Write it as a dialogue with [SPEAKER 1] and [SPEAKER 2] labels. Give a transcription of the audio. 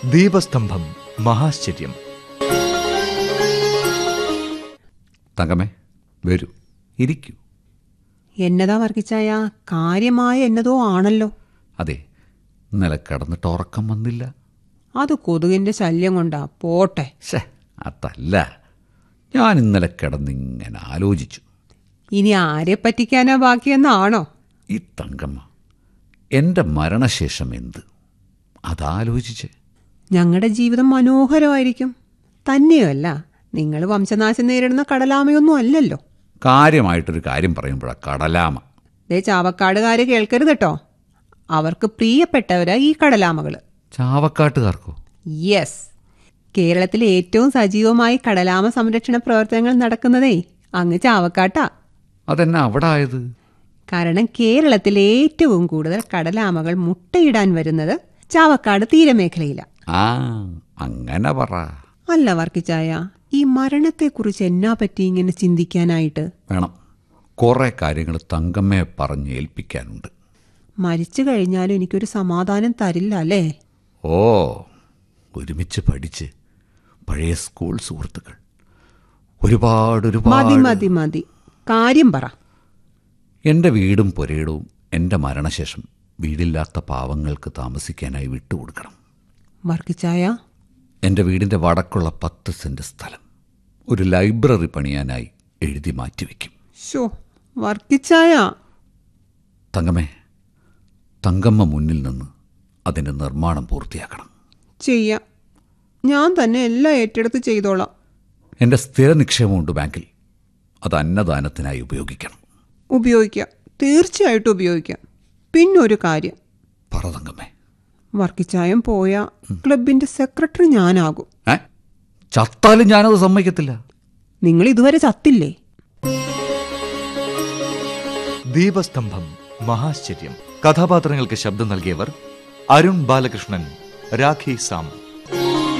[SPEAKER 1] ദീപസ്തംഭം മഹാശ്ചര്യം
[SPEAKER 2] തങ്കമ്മേ വരൂ ഇരിക്കൂ
[SPEAKER 3] എന്നതാ വർക്കിച്ചായ കാര്യമായ എന്നതോ ആണല്ലോ
[SPEAKER 2] അതെ ഇന്നലെ കിടന്നിട്ട് ഉറക്കം വന്നില്ല
[SPEAKER 3] അത് കൊതുകിന്റെ ശല്യം കൊണ്ടാ പോട്ടെ
[SPEAKER 2] ഷേ അതല്ല ഞാൻ ഇന്നലെ കിടന്നിങ്ങനെ ആലോചിച്ചു
[SPEAKER 3] ഇനി ആരെ പറ്റിക്കാനാ ബാക്കിയെന്നാണോ
[SPEAKER 2] ഈ തങ്കമ്മ എൻ്റെ മരണശേഷം എന്ത് അതാലോചിച്ച്
[SPEAKER 3] ഞങ്ങളുടെ ജീവിതം മനോഹരമായിരിക്കും തന്നെയുമല്ല നിങ്ങൾ വംശനാശം നേരിടുന്ന കടലാമയൊന്നും അല്ലല്ലോ
[SPEAKER 2] കാര്യമായിട്ടൊരു കാര്യം പറയുമ്പോഴാണ് കടലാമ
[SPEAKER 3] ദേ ചാവക്കാടുകാര് കേൾക്കരുത് കേട്ടോ അവർക്ക് പ്രിയപ്പെട്ടവരാ ഈ കടലാമകള്
[SPEAKER 2] ചാവക്കാട്ടുകാർക്കോ
[SPEAKER 3] യെസ് കേരളത്തിലെ ഏറ്റവും സജീവമായി കടലാമ സംരക്ഷണ പ്രവർത്തനങ്ങൾ നടക്കുന്നതേ അങ്ങ് ചാവക്കാട്ടാ
[SPEAKER 2] അതെന്നാ അവിടെ ആയത്
[SPEAKER 3] കാരണം കേരളത്തിൽ ഏറ്റവും കൂടുതൽ കടലാമകൾ മുട്ടയിടാൻ വരുന്നത് ചാവക്കാട് തീരമേഖലയിലാ
[SPEAKER 2] ആ അങ്ങനെ പറ
[SPEAKER 3] അല്ല വർക്കിച്ചായ ഈ മരണത്തെക്കുറിച്ച് എന്നാ പറ്റി ഇങ്ങനെ ചിന്തിക്കാനായിട്ട്
[SPEAKER 2] വേണം കുറേ കാര്യങ്ങൾ തങ്കമ്മയെ പറഞ്ഞ് ഏൽപ്പിക്കാനുണ്ട്
[SPEAKER 3] മരിച്ചു കഴിഞ്ഞാലും എനിക്കൊരു സമാധാനം തരില്ല അല്ലേ
[SPEAKER 2] ഓ ഒരുമിച്ച് പഠിച്ച് പഴയ സ്കൂൾ സുഹൃത്തുക്കൾ ഒരുപാട്
[SPEAKER 3] മതി
[SPEAKER 2] ഒരുപാട്
[SPEAKER 3] മതി മതി കാര്യം പറ
[SPEAKER 2] എൻ്റെ വീടും പുരയിടവും എൻ്റെ മരണശേഷം വീടില്ലാത്ത പാവങ്ങൾക്ക് താമസിക്കാനായി വിട്ടുകൊടുക്കണം
[SPEAKER 3] വർക്കിച്ചായ
[SPEAKER 2] എൻ്റെ വീടിൻ്റെ വടക്കുള്ള പത്ത് സെൻറ്റ് സ്ഥലം ഒരു ലൈബ്രറി പണിയാനായി എഴുതി മാറ്റിവെക്കും
[SPEAKER 3] ഷോ വർക്കിച്ചായ
[SPEAKER 2] തങ്കമ്മേ തങ്കമ്മ മുന്നിൽ നിന്ന് അതിൻ്റെ നിർമ്മാണം പൂർത്തിയാക്കണം
[SPEAKER 3] ചെയ്യാം ഞാൻ തന്നെ എല്ലാം ഏറ്റെടുത്ത് ചെയ്തോളാം
[SPEAKER 2] എൻ്റെ സ്ഥിര നിക്ഷേപമുണ്ട് ബാങ്കിൽ അത് അന്നദാനത്തിനായി ഉപയോഗിക്കണം
[SPEAKER 3] ഉപയോഗിക്കാം തീർച്ചയായിട്ടും ഉപയോഗിക്കാം പിന്നൊരു കാര്യം
[SPEAKER 2] പറ തങ്കമ്മേ
[SPEAKER 3] വർക്കിച്ചായം പോയ ക്ലബിന്റെ സെക്രട്ടറി ഞാനാകും
[SPEAKER 2] ഏ ചത്താലും ഞാനത് സമ്മതിക്കത്തില്ല
[SPEAKER 3] നിങ്ങൾ ഇതുവരെ ചത്തില്ലേ
[SPEAKER 1] ദീപസ്തംഭം മഹാശ്ചര്യം കഥാപാത്രങ്ങൾക്ക് ശബ്ദം നൽകിയവർ അരുൺ ബാലകൃഷ്ണൻ രാഖി സാം